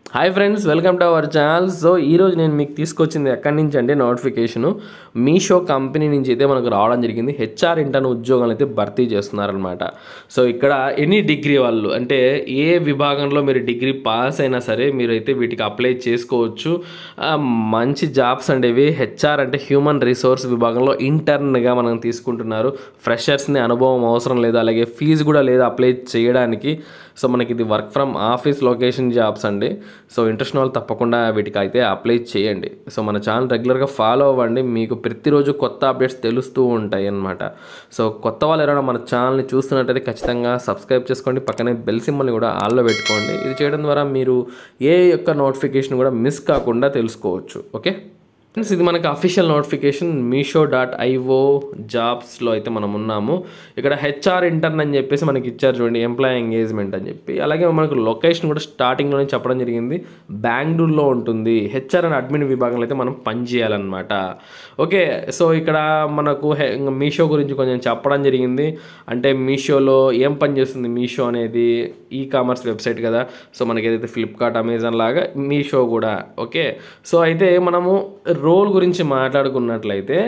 hi friends welcome to our channel so ఈరోజు నేను మీకు తీసుకొచ్చింది ఎక్కడి నుంచి అంటే నోటిఫికేషను మీషో కంపెనీ నుంచి అయితే మనకు రావడం జరిగింది హెచ్ఆర్ ఇంటర్న్ ఉద్యోగాలు అయితే భర్తీ చేస్తున్నారనమాట సో ఇక్కడ ఎనీ డిగ్రీ వాళ్ళు అంటే ఏ విభాగంలో మీరు డిగ్రీ పాస్ అయినా సరే మీరైతే వీటికి అప్లై చేసుకోవచ్చు ఆ, మంచి జాబ్స్ అండి ఇవి హెచ్ఆర్ అంటే హ్యూమన్ రిసోర్స్ విభాగంలో ఇంటర్న్గా మనం తీసుకుంటున్నారు ఫ్రెషర్స్ని అనుభవం అవసరం లేదు అలాగే ఫీజు కూడా లేదు అప్లై చేయడానికి సో మనకి ఇది work from office location jobs అండి సో ఇంట్రెస్ట్ ఉన్న వాళ్ళు తప్పకుండా వీటికి అయితే అప్లై చేయండి సో మన ఛానల్ రెగ్యులర్గా ఫాలో అవ్వండి మీకు ప్రతిరోజు కొత్త అప్డేట్స్ తెలుస్తూ ఉంటాయి అన్నమాట సో కొత్త వాళ్ళు ఎవరైనా మన ఛానల్ని చూస్తున్నట్టయితే ఖచ్చితంగా సబ్స్క్రైబ్ చేసుకోండి పక్కనే బెల్ సింబల్ని కూడా ఆల్లో పెట్టుకోండి ఇది చేయడం ద్వారా మీరు ఏ యొక్క నోటిఫికేషన్ కూడా మిస్ కాకుండా తెలుసుకోవచ్చు ఓకే ఫ్రెండ్స్ ఇది మనకి official notification Meesho dot IO జాబ్స్లో అయితే మనం ఉన్నాము ఇక్కడ హెచ్ఆర్ ఇంటర్న్ అని చెప్పేసి మనకి ఇచ్చారు చూడండి ఎంప్లాయ్ ఎంగేజ్మెంట్ అని చెప్పి అలాగే మనకు లొకేషన్ కూడా స్టార్టింగ్లోనే చెప్పడం జరిగింది బెంగళూరులో ఉంటుంది హెచ్ఆర్ అండ్ అడ్మిన్ విభాగంలో అయితే మనం పనిచేయాలన్నమాట ఓకే సో ఇక్కడ మనకు హె- ఇంకా మీషో గురించి కొంచెం చెప్పడం జరిగింది అంటే మీషోలో ఏం పని చేస్తుంది మీషో అనేది ఈ కామర్స్ వెబ్సైట్ కదా సో మనకి ఏదైతే ఫ్లిప్కార్ట్ అమెజాన్ లాగా మీషో కూడా ఓకే సో అయితే మనము రోల్ గురించి మాట్లాడుకున్నట్లయితే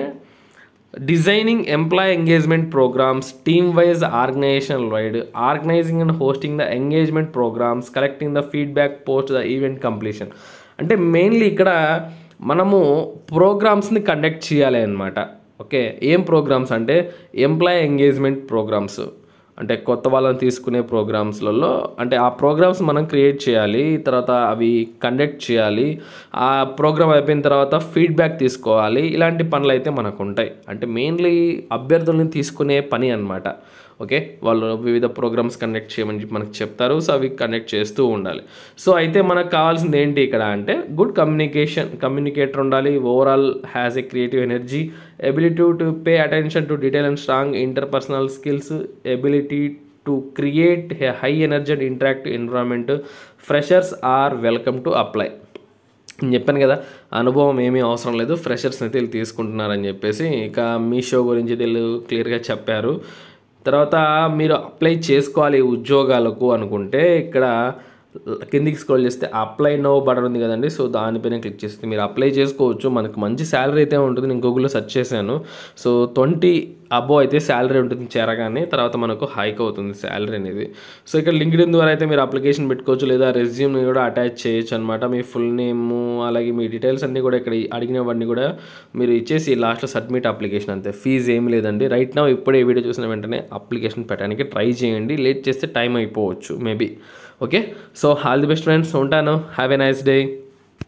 designing employee engagement programmes team wise organisation wide organising and hosting the engagement programmes collecting the feedback post the event completion అంటే మెయిన్లీ ఇక్కడ మనము ప్రోగ్రామ్స్ని కండక్ట్ చేయాలి అనమాట ఓకే ఏం ప్రోగ్రామ్స్ అంటే ఎంప్లాయ్ ఎంగేజ్మెంట్ ప్రోగ్రామ్స్ అంటే కొత్త వాళ్ళని తీసుకునే ప్రోగ్రామ్స్లలో అంటే ఆ ప్రోగ్రామ్స్ మనం క్రియేట్ చేయాలి తర్వాత అవి కండక్ట్ చేయాలి ఆ ప్రోగ్రామ్ అయిపోయిన తర్వాత ఫీడ్బ్యాక్ తీసుకోవాలి ఇలాంటి పనులు అయితే మనకు ఉంటాయి అంటే మెయిన్లీ అభ్యర్థుల్ని తీసుకునే పని అన్నమాట ఓకే వాళ్ళు వివిధ ప్రోగ్రామ్స్ కండక్ట్ చేయమని చెప్పి మనకు చెప్తారు సో అవి కండక్ట్ చేస్తూ ఉండాలి సో అయితే మనకు కావాల్సింది ఏంటి ఇక్కడ అంటే గుడ్ కమ్యూనికేషన్ కమ్యూనికేటర్ ఉండాలి overall has a creative energy ability to pay attention to detail and strong interpersonal skills ability to create a high energy and interactive environment freshers are welcome to apply నేను చెప్పాను కదా అనుభవం ఏమీ అవసరం లేదు freshers అయితే వీళ్ళు తీసుకుంటున్నారని చెప్పేసి ఇక మీషో గురించి వీళ్ళు క్లియర్గా చెప్పారు తర్వాత మీరు అప్లై చేసుకోవాలి ఈ ఉద్యోగాలకు అనుకుంటే ఇక్కడ కిందికి స్క్రోల్ చేస్తే అప్లై నో బటన్ ఉంది కదండి సో దానిపైన క్లిక్ చేస్తే మీరు అప్లై చేసుకోవచ్చు మనకు మంచి శాలరీ అయితే ఉంటుంది నేను గూగుల్లో సెర్చ్ చేశాను సో ట్వంటీ అబో అయితే శాలరీ ఉంటుంది చేరగానే తర్వాత మనకు హైక్ అవుతుంది శాలరీ అనేది సో ఇక్కడ లింక్డ్ఇన్ ద్వారా అయితే మీరు అప్లికేషన్ పెట్టుకోవచ్చు లేదా రెజ్యూమ్ని కూడా అటాచ్ చేయొచ్చు అనమాట మీ ఫుల్ నేము అలాగే మీ డీటెయిల్స్ అన్నీ కూడా ఇక్కడ అడిగినవన్నీ కూడా మీరు ఇచ్చేసి లాస్ట్లో సబ్మిట్ అప్లికేషన్ అంతే ఫీజు ఏం లేదండి రైట్ నా ఇప్పుడే వీడియో చూసిన వెంటనే అప్లికేషన్ పెట్టడానికి ట్రై చేయండి లేట్ చేస్తే టైం అయిపోవచ్చు maybe okay so all the best friends ఉంటాను హ్యావ్ ఎ నైస్ డే